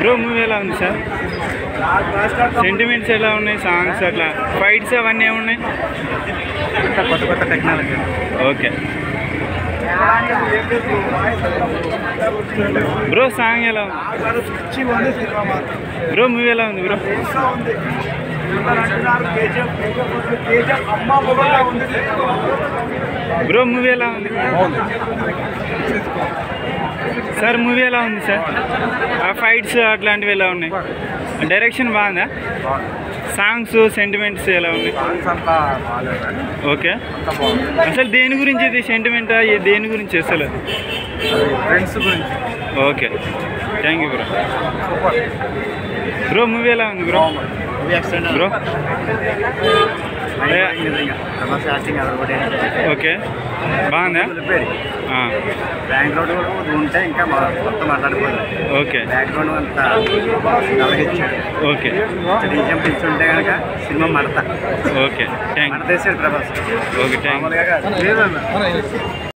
Bro movie ఎలా ఉంది sir sentiments ఎలా ఉన్నాయి సాంగ్స్ అట్లా ఫైట్స్ అవన్నీ ఏమున్నాయి కొత్త కొత్త టెక్నాలజీ ఓకే బ్రో సాంగ్ ఎలా ఉంది బ్రో మూవీ ఎలా ఉంది బ్రో బ్రో మూవీ ఎలా ఉంది సార్ మూవీ ఎలా ఉంది సార్ ఆ ఫైట్స్ అట్లాంటివి ఎలా ఉన్నాయి డైరెక్షన్ బాగుందా సాంగ్స్ సెంటిమెంట్స్ ఎలా ఉన్నాయి సాంగ్స్ అంతా బాగాలేదు ఓకే అంతా బాగుంది అసలు దేని గురించి ఇది సెంటిమెంటా ఏ- దేని గురించి అసలు ఫ్రెండ్స్ గురించి okay thank you bro super bro movie ఎలా ఉంది బ్రో బ్రో నిజంగా ప్రభాస్ యాక్టింగ్ అది ఒకటి ఓకే బాగుందా వెళ్ళిపోయాడు ఆ, బ్యాక్గ్రౌండ్ కూడా ఉంటే ఇంకా మా- మొత్తం మాట్లాడుకోలేదు ఓకే బ్యాక్గ్రౌండ్ అంతా నలగిచ్చాడు ఓకే డీజం పిచ్చి ఉంటే కనుక సినిమా మడత ఓకే థ్యాంక్ మడతేసాడు ప్రభాస్ ఓకే థ్యాంక్ మామూలుగా కాదు.